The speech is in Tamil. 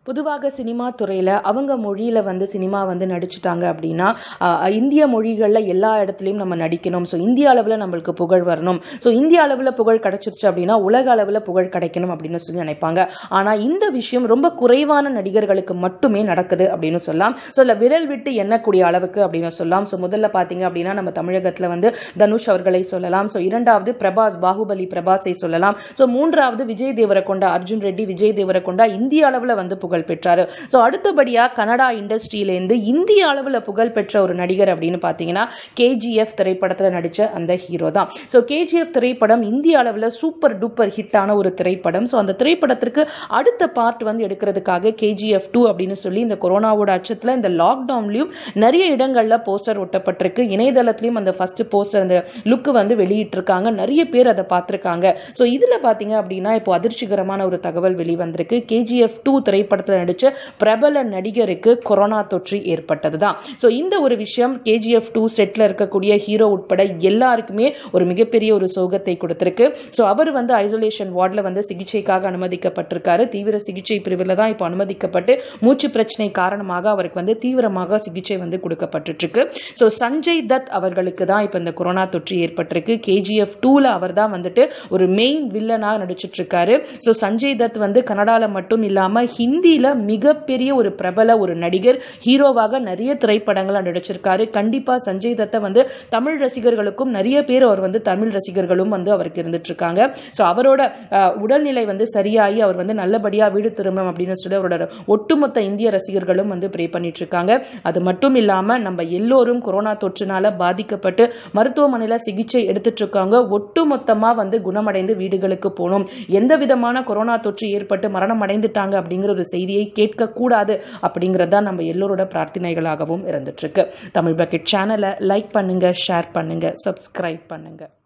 பொதுவாக சினிமா துறையில் அவங்க மொழியில் வந்து சினிமா வந்து நடிச்சிட்டாங்க அப்படின்னா ஆஹ், இந்திய மொழிகளில் எல்லா இடத்துலையும் நம்ம நடிக்கணும் ஸோ இந்திய அளவில் நம்மளுக்கு புகழ் வரணும் ஸோ இந்திய அளவில் புகழ் கிடைச்சிருச்சு அப்படின்னா உலக அளவில் புகழ் கிடைக்கணும் அப்படின்னு சொல்லி நினைப்பாங்க ஆனால் இந்த விஷயம் ரொம்ப குறைவான நடிகர்களுக்கு மட்டுமே நடக்குது அப்படின்னு சொல்லலாம் ஸோ இல்லை விரல் விட்டு எண்ணக்கூடிய அளவுக்கு அப்படின்னு சொல்லலாம் ஸோ முதல்ல பார்த்தீங்க அப்படின்னா நம்ம தமிழகத்தில் வந்து தனுஷ் அவர்களை சொல்லலாம் ஸோ இரண்டாவது பிரபாஸ் பாகுபலி பிரபாஸை சொல்லலாம் ஸோ மூன்றாவது விஜய் தேவரகொண்டா அர்ஜுன் ரெட்டி விஜய் தேவரகொண்டா இந்திய அளவில் வந்து புகழ் பெற்றாரு ஸோ அடுத்தபடியாக கனடா இண்டஸ்ட்ரியிலேருந்து இந்திய அளவில் புகழ் பெற்ற ஒரு நடிகர் அப்படின்னு பார்த்தீங்கன்னா கேஜிஎஃப் திரைப்படத்தில் நடித்த அந்த ஹீரோ தான் ஸோ கேஜிஎஃப் திரைப்படம் இந்திய அளவில் சூப்பர் டூப்பர் ஹிட்டான ஒரு திரைப்படம் ஸோ அந்த திரைப்படத்திற்கு அடுத்த பார்ட் வந்து எடுக்கிறதுக்காக கேஜிஎஃப் டூ அப்படின்னு சொல்லி இந்த கொரோனாவோட அச்சத்தில் இந்த லாக்டவுன்லையும் நிறைய இடங்களில் போஸ்டர் ஒட்டப்பட்டிருக்கு இணையதளத்திலையும் அந்த ஃபர்ஸ்ட் போஸ்டர் அந்த லுக்கு வந்து வெளியிட்டிருக்காங்க நிறைய பேர் அதை பார்த்துருக்காங்க ஸோ இதில் பார்த்தீங்க அப்படின்னா இப்போ அதிர்ச்சிகரமான ஒரு தகவல் வெளிவந்திருக்கு கேஜிஎஃப் டூ திரைப்படத்தில் நடித்த பிரபல நடிகருக்கு கொரோனா தொற்று ஏற்பட்டது தான் ஸோ இந்த ஒரு விஷயம் கேஜிஎஃப் டூ செட்டில் இருக்கக்கூடிய ஹீரோ உட்பட எல்லாருக்குமே ஒரு மிகப்பெரிய ஒரு சோகத்தை கொடுத்திருக்கு ஸோ அவர் வந்து ஐசோலேஷன் வார்டில் வந்து சிகிச்சைக்காக அனுமதிக்கப்பட்டிருக்காரு தீவிர சிகிச்சை பிரிவில் தான் இப்போ அனுமதிக்கப்பட்டு மூச்சு பிரச்சனை காரணமாக அவருக்கு வந்து தீவிரமாக சிகிச்சை வந்து கொடுக்கப்பட்டுட்டு இருக்கு ஸோ சஞ்சய் தத் அவர்களுக்கு தான் இப்போ இந்த கொரோனா தொற்று ஏற்பட்டிருக்கு கேஜிஎஃப் டூவில் அவர் தான் வந்துட்டு ஒரு மெயின் வில்லனாக நடிச்சிட்டு இருக்காரு ஸோ சஞ்சய் தத் வந்து கன்னடாவில் மட்டும் இல்லாமல் ஹிந்தியில் மிகப்பெரிய ஒரு பிரபல ஒரு நடிகர் ஹீரோவாக நிறைய திரைப்படங்களை நடிச்சிருக்காரு கண்டிப்பாக சஞ்சய் தத்தை வந்து தமிழ் ரசிகர்களுக்கும் நிறைய பேர் அவர் வந்து தமிழ் ரசிகர்களும் வந்து அவருக்கு இருந்துட்டு இருக்காங்க ஸோ அவரோட அஹ், உடல்நிலை வந்து சரியாகி அவர் வந்து நல்லபடியாக வீடு திரும்பணும் அப்படின்னு சொல்லி அவரோட ஒட்டுமொத்த இந்திய ரசிகர்களும் வந்து ப்ரே பண்ணிட்டு இருக்காங்க அது மட்டும் இல்லாமல் நம்ம எல்லோரும் கொரோனா தொற்றுனால பாதிக்கப்பட்டு மருத்துவமனையில் சிகிச்சை எடுத்துட்டு இருக்காங்க ஒட்டுமொத்தமாக வந்து குணமடைந்து வீடுகளுக்கு போகணும் எந்த விதமான கொரோனா தொற்று ஏற்பட்டு மரணம் அடைந்துட்டாங்க அப்படிங்கிற ஒரு செய்தியை கேட்கக்கூடாது அப்படிங்கிறது தான் நம்ம எல்லோரோட பிரார்த்தனைகளாகவும் இருந்துட்டு இருக்கு தமிழ் பக்கெட் சேனலை லைக் பண்ணுங்க ஷேர் பண்ணுங்க சப்ஸ்கிரைப் பண்ணுங்க